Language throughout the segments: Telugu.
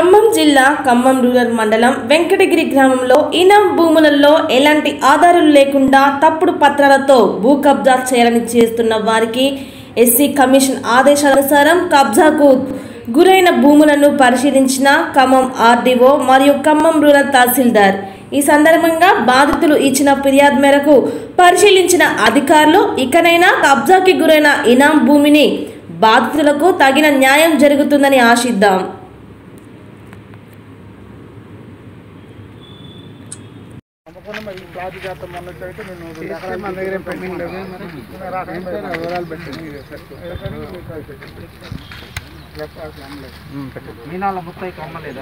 ఖమ్మం జిల్లా ఖమ్మం రూరల్ మండలం వెంకటగిరి గ్రామంలో ఇనాం భూములలో ఎలాంటి ఆధారాలు లేకుండా తప్పుడు పత్రాలతో భూ కబ్జా చేయాలని చేస్తున్న వారికి ఎస్సీ కమిషన్ ఆదేశానుసారం కబ్జాకు గురైన భూములను పరిశీలించిన ఖమ్మం ఆర్డీఓ మరియు ఖమ్మం రూరల్ తహసీల్దార్ ఈ సందర్భంగా బాధితులు ఇచ్చిన ఫిర్యాదు మేరకు పరిశీలించిన అధికారులు ఇకనైనా కబ్జాకి గురైన ఇనాం భూమిని బాధితులకు తగిన న్యాయం జరుగుతుందని ఆశిద్దాం తప్పకుండా మరి ఈ క్లాత్ చేస్తాం అన్నట్టు అయితే నేను రెండు ఎకరాలు మన దగ్గర పెండింగ్ లేదు మరి రాష్ట్రం పైన వివరాలు పెట్టండి మీనాల ముత్తయ్య కమ్మలేదా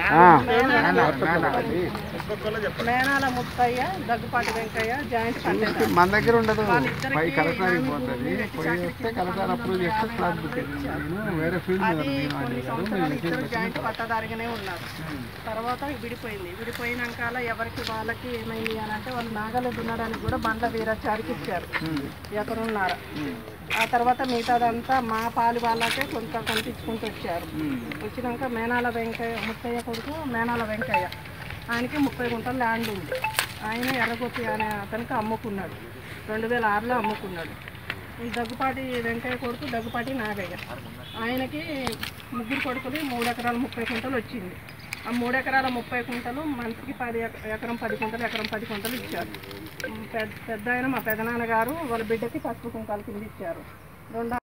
మేనాల ముత్తయ్య దగ్గుపాటి వెంకయ్య జాయింట్ కంటెండర్ మన దగ్గర ఉండదు పై కలెక్టర్ పోతుంది పోయి వస్తే కలెక్టర్ అప్రూవ్ చేస్తే క్లాత్ పెట్టేది నేను వేరే ఫీల్డ్ మీద అది నేను కొన్ని అడిగాను సంవత్సరాలు ఇద్దరు జాయింట్ పట్టదారిగానే ఉన్నారు తర్వాత విడిపోయింది విడిపోయినాక ఎవరికి వాళ్ళకి ఏమైంది అని అంటే వాళ్ళు నాగలు దున్నడానికి కూడా బండ్ల వీరాచారికి ఇచ్చారు ఎకరున్నారు ఆ తర్వాత మిగతాదంతా మా పాలు వాళ్ళకే కొంత కనిపించుకుంటూ వచ్చారు వచ్చినాక మేనాల వెంకయ్య ముత్తయ్య కొడుకు మేనాల వెంకయ్య ఆయనకి ముప్పై గుంటల ల్యాండ్ ఉంది ఆయన ఎర్రగొత్తి అనే అతనికి అమ్ముకున్నాడు రెండు వేల ఆరులో అమ్ముకున్నాడు ఈ దగ్గుపాటి వెంకయ్య కొడుకు దగ్గుపాటి నాగయ్య ఆయనకి ముగ్గురు కొడుకులు మూడు ఎకరాల ముప్పై కుంటలు వచ్చింది ఆ మూడు ఎకరాల ముప్పై కుంటలు మనిషికి పది ఎక- ఎకరం పది కుంటలు ఎకరం పది కుంటలు ఇచ్చారు ఉమ్, పెద్ద పెద్ద ఆయన మా పెదనాన్నగారు వాళ్ళ బిడ్డకి పసుపు కుంకాలు కింద ఇచ్చారు రెండు